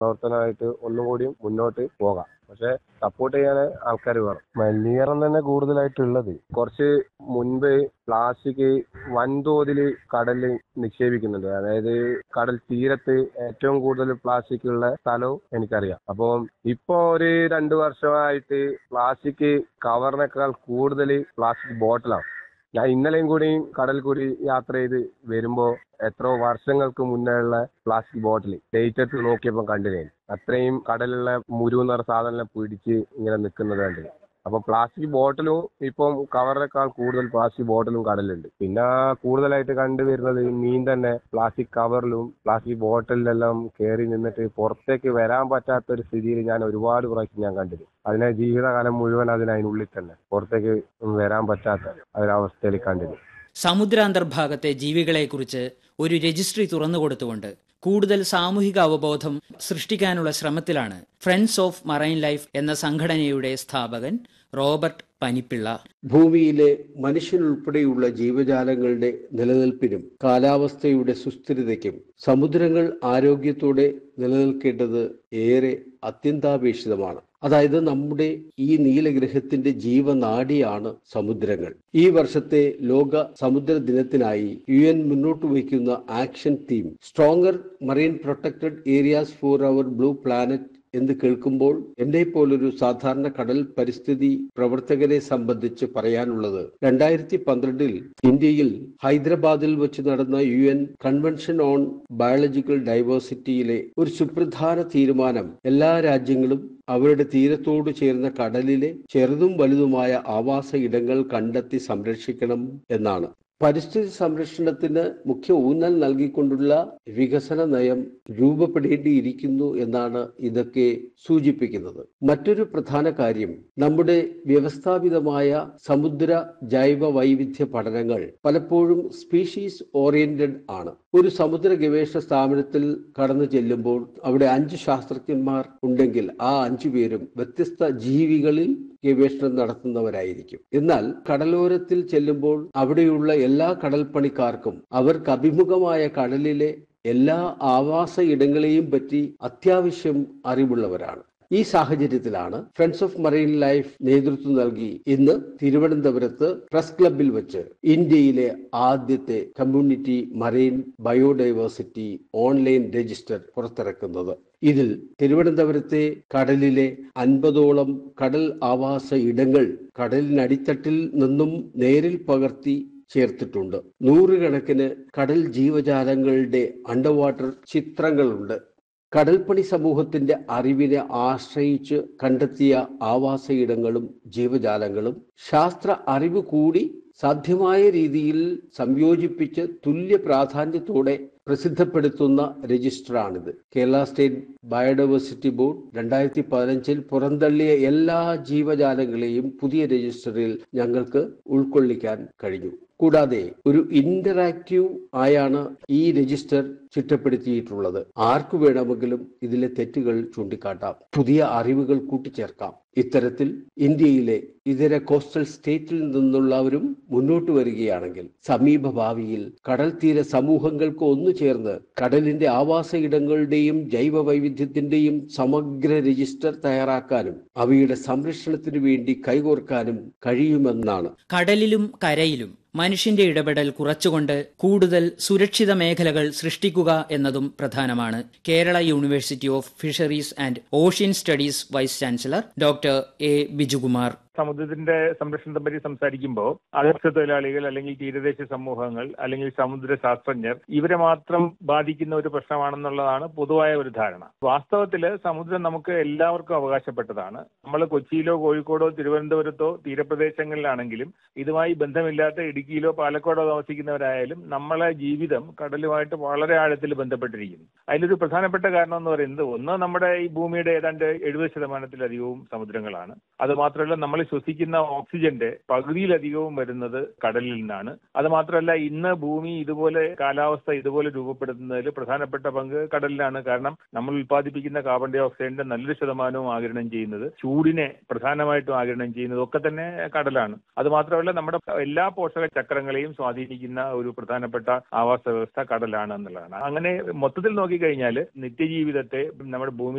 പ്രവർത്തനമായിട്ട് ഒന്നും കൂടി മുന്നോട്ട് പോകാം പക്ഷെ സപ്പോർട്ട് ചെയ്യാൻ ആൾക്കാർ വേണം മലിനീകരണം തന്നെ കൂടുതലായിട്ടുള്ളത് കുറച്ച് മുൻപ് പ്ലാസ്റ്റിക് വൻതോതിൽ കടലിൽ നിക്ഷേപിക്കുന്നുണ്ട് അതായത് കടൽ തീരത്ത് ഏറ്റവും കൂടുതൽ പ്ലാസ്റ്റിക് ഉള്ള സ്ഥലവും എനിക്കറിയാം അപ്പം ഇപ്പൊ ഒരു രണ്ടു വർഷമായിട്ട് പ്ലാസ്റ്റിക് കവറിനേക്കാൾ കൂടുതൽ പ്ലാസ്റ്റിക് ബോട്ടിലാണ് ഞാൻ ഇന്നലെയും കൂടി കടൽ കൂടി യാത്ര ചെയ്ത് വരുമ്പോ എത്രയോ വർഷങ്ങൾക്ക് മുന്നേ ഉള്ള പ്ലാസ്റ്റിക് ബോട്ടിൽ ഡേറ്റ് എടുത്ത് നോക്കിയപ്പോൾ കണ്ടില്ലേ അത്രയും കടലിലുള്ള മുരു എന്ന് പറഞ്ഞ സാധനം പിടിച്ച് ഇങ്ങനെ നിൽക്കുന്നത് കണ്ടില്ല അപ്പൊ പ്ലാസ്റ്റിക് ബോട്ടിലും ഇപ്പം കവറിനേക്കാൾ കൂടുതൽ പ്ലാസ്റ്റിക് ബോട്ടിലും കടലുണ്ട് പിന്നെ കൂടുതലായിട്ട് കണ്ടുവരുന്നത് മീൻ തന്നെ പ്ലാസ്റ്റിക് കവറിലും പ്ലാസ്റ്റിക് ബോട്ടിലെല്ലാം കയറി നിന്നിട്ട് പുറത്തേക്ക് വരാൻ പറ്റാത്ത ഒരു സ്ഥിതിയിൽ ഞാൻ ഒരുപാട് പ്രാവശ്യം ഞാൻ കണ്ടിരുന്നു അതിനെ ജീവിതകാലം മുഴുവൻ അതിന് അതിനുള്ളിൽ തന്നെ പുറത്തേക്ക് വരാൻ പറ്റാത്ത ഒരവസ്ഥയിൽ കണ്ടിരുന്നു സമുദ്രാന്തർഭാഗത്തെ ജീവികളെക്കുറിച്ച് ഒരു രജിസ്ട്രി തുറന്നുകൊടുത്തുകൊണ്ട് കൂടുതൽ സാമൂഹിക അവബോധം സൃഷ്ടിക്കാനുള്ള ശ്രമത്തിലാണ് ഫ്രണ്ട്സ് ഓഫ് മറൈൻ ലൈഫ് എന്ന സംഘടനയുടെ സ്ഥാപകൻ റോബർട്ട് പനിപ്പിള്ള ഭൂമിയിലെ മനുഷ്യനുൾപ്പെടെയുള്ള ജീവജാലങ്ങളുടെ നിലനിൽപ്പിനും കാലാവസ്ഥയുടെ സുസ്ഥിരതയ്ക്കും സമുദ്രങ്ങൾ ആരോഗ്യത്തോടെ നിലനിൽക്കേണ്ടത് ഏറെ അത്യന്താപേക്ഷിതമാണ് അതായത് നമ്മുടെ ഈ നീലഗ്രഹത്തിന്റെ ജീവനാഡിയാണ് സമുദ്രങ്ങൾ ഈ വർഷത്തെ ലോക സമുദ്ര ദിനത്തിനായി യു എൻ മുന്നോട്ട് വയ്ക്കുന്ന action theme stronger marine protected areas for our blue planet എന്ന് കേൾക്കുമ്പോൾ എന്നെ പോലൊരു സാധാരണ കടൽ പരിസ്ഥിതി പ്രവർത്തകരെ സംബന്ധിച്ച് പറയാനുള്ളത് രണ്ടായിരത്തി പന്ത്രണ്ടിൽ ഇന്ത്യയിൽ ഹൈദരാബാദിൽ വെച്ച് നടന്ന U N convention on biological ഡൈവേഴ്സിറ്റിയിലെ ഒരു സുപ്രധാന തീരുമാനം എല്ലാ രാജ്യങ്ങളും അവരുടെ തീരത്തോട് ചേർന്ന കടലിലെ ചെറുതും വലുതുമായ ആവാസ ഇടങ്ങൾ കണ്ടെത്തി സംരക്ഷിക്കണം എന്നാണ് പരിസ്ഥിതി സംരക്ഷണത്തിന് മുഖ്യ ഊന്നൽ നൽകിക്കൊണ്ടുള്ള വികസന നയം രൂപപ്പെടേണ്ടിയിരിക്കുന്നു എന്നാണ് ഇതൊക്കെ സൂചിപ്പിക്കുന്നത് മറ്റൊരു പ്രധാന കാര്യം നമ്മുടെ വ്യവസ്ഥാപിതമായ സമുദ്ര ജൈവ വൈവിധ്യ പഠനങ്ങൾ പലപ്പോഴും സ്പീഷീസ് ഓറിയന്റഡ് ആണ് ഒരു സമുദ്ര ഗവേഷണ സ്ഥാപനത്തിൽ കടന്നു ചെല്ലുമ്പോൾ അവിടെ അഞ്ച് ശാസ്ത്രജ്ഞന്മാർ ഉണ്ടെങ്കിൽ ആ അഞ്ചു പേരും വ്യത്യസ്ത ജീവികളിൽ ഗവേഷണം നടത്തുന്നവരായിരിക്കും എന്നാൽ കടലോരത്തിൽ ചെല്ലുമ്പോൾ അവിടെയുള്ള എല്ലാ കടൽപ്പണിക്കാർക്കും അവർക്ക് അഭിമുഖമായ കടലിലെ എല്ലാ ആവാസ ഇടങ്ങളെയും പറ്റി അത്യാവശ്യം അറിവുള്ളവരാണ് ഈ സാഹചര്യത്തിലാണ് ഫ്രണ്ട്സ് ഓഫ് മറൈൻ ലൈഫ് നേതൃത്വം നൽകി ഇന്ന് തിരുവനന്തപുരത്ത് പ്രസ് ക്ലബിൽ വെച്ച് ഇന്ത്യയിലെ ആദ്യത്തെ community marine biodiversity online register പുറത്തിറക്കുന്നത് ഇതിൽ തിരുവനന്തപുരത്തെ കടലിലെ അൻപതോളം കടൽ ആവാസ ഇടങ്ങൾ കടലിനടിത്തട്ടിൽ നിന്നും നേരിൽ പകർത്തി ചേർത്തിട്ടുണ്ട് നൂറുകണക്കിന് കടൽ ജീവജാലങ്ങളുടെ അണ്ടർ വാട്ടർ ചിത്രങ്ങളുണ്ട് കടൽപ്പണി സമൂഹത്തിന്റെ അറിവിനെ ആശ്രയിച്ച് കണ്ടെത്തിയ ആവാസ ഇടങ്ങളും ജീവജാലങ്ങളും ശാസ്ത്ര അറിവ് കൂടി സാധ്യമായ രീതിയിൽ സംയോജിപ്പിച്ച് തുല്യ പ്രാധാന്യത്തോടെ പ്രസിദ്ധപ്പെടുത്തുന്ന രജിസ്റ്ററാണിത് കേരള സ്റ്റേറ്റ് ബയോഡൈവേഴ്സിറ്റി ബോർഡ് രണ്ടായിരത്തി പതിനഞ്ചിൽ പുറന്തള്ളിയ എല്ലാ ജീവജാലങ്ങളെയും പുതിയ രജിസ്റ്ററിൽ ഞങ്ങൾക്ക് ഉൾക്കൊള്ളിക്കാൻ കഴിഞ്ഞു കൂടാതെ ഒരു ഇന്ററാക്റ്റീവ് ആയാണ് ഈ രജിസ്റ്റർ ചിട്ടപ്പെടുത്തിയിട്ടുള്ളത് ആർക്കു വേണമെങ്കിലും ഇതിലെ തെറ്റുകൾ ചൂണ്ടിക്കാട്ടാം പുതിയ അറിവുകൾ കൂട്ടിച്ചേർക്കാം ഇത്തരത്തിൽ ഇന്ത്യയിലെ ഇതര കോസ്റ്റൽ സ്റ്റേറ്റിൽ നിന്നുള്ളവരും മുന്നോട്ട് വരികയാണെങ്കിൽ സമീപ ഭാവിയിൽ കടൽ തീര സമൂഹങ്ങൾക്ക് ഒന്നു ചേർന്ന് കടലിന്റെ ആവാസ ഇടങ്ങളുടെയും ജൈവ വൈവിധ്യത്തിന്റെയും സമഗ്ര രജിസ്റ്റർ തയ്യാറാക്കാനും അവയുടെ സംരക്ഷണത്തിനു വേണ്ടി കൈകോർക്കാനും കഴിയുമെന്നാണ് കടലിലും കരയിലും മനുഷ്യന്റെ ഇടപെടൽ കുറച്ചുകൊണ്ട് കൂടുതൽ സുരക്ഷിത മേഖലകൾ സൃഷ്ടിക്കുക എന്നതും പ്രധാനമാണ് Kerala university of fisheries and ocean studies vice chancellor doctor A Bijukumar സമുദ്രത്തിന്റെ സംരക്ഷണത്തെ പറ്റി സംസാരിക്കുമ്പോൾ അതിർത്തി തൊഴിലാളികൾ അല്ലെങ്കിൽ തീരദേശ സമൂഹങ്ങൾ അല്ലെങ്കിൽ സമുദ്ര ശാസ്ത്രജ്ഞർ ഇവരെ മാത്രം ബാധിക്കുന്ന ഒരു പ്രശ്നമാണെന്നുള്ളതാണ് പൊതുവായ ഒരു ധാരണ വാസ്തവത്തിൽ സമുദ്രം നമുക്ക് എല്ലാവർക്കും അവകാശപ്പെട്ടതാണ് നമ്മൾ കൊച്ചിയിലോ കോഴിക്കോടോ തിരുവനന്തപുരത്തോ തീരപ്രദേശങ്ങളിലാണെങ്കിലും ഇതുമായി ബന്ധമില്ലാത്ത ഇടുക്കിയിലോ പാലക്കാടോ താമസിക്കുന്നവരായാലും നമ്മളെ ജീവിതം കടലുമായിട്ട് വളരെ ആഴത്തിൽ ബന്ധപ്പെട്ടിരിക്കുന്നു അതിലൊരു പ്രധാനപ്പെട്ട കാരണം എന്ന് പറയുന്നത് ഒന്ന് നമ്മുടെ ഈ ഭൂമിയുടെ ഏതാണ്ട് എഴുപത് ശതമാനത്തിലധികവും സമുദ്രങ്ങളാണ് അത് മാത്രമല്ല നമ്മൾ ശ്വസിക്കുന്ന ഓക്സിജന്റെ പകുതിയിലധികവും വരുന്നത് കടലിൽ നിന്നാണ് അത് മാത്രമല്ല ഇന്ന് ഭൂമി ഇതുപോലെ കാലാവസ്ഥ ഇതുപോലെ രൂപപ്പെടുത്തുന്നതിൽ പ്രധാനപ്പെട്ട പങ്ക് കടലിലാണ് കാരണം നമ്മൾ ഉൽപ്പാദിപ്പിക്കുന്ന കാർബൺ ഡൈ ഓക്സൈഡിന്റെ നല്ലൊരു ശതമാനവും ആഗിരണം ചെയ്യുന്നത് ചൂടിനെ പ്രധാനമായിട്ടും ആഗിരണം ചെയ്യുന്നത് ഒക്കെ തന്നെ കടലാണ് അത് മാത്രമല്ല നമ്മുടെ എല്ലാ പോഷക ചക്രങ്ങളെയും സ്വാധീനിക്കുന്ന ഒരു പ്രധാനപ്പെട്ട ആവാസ വ്യവസ്ഥ കടലാണ് എന്നുള്ളതാണ് അങ്ങനെ മൊത്തത്തിൽ നോക്കിക്കഴിഞ്ഞാൽ നിത്യജീവിതത്തെ നമ്മുടെ ഭൂമി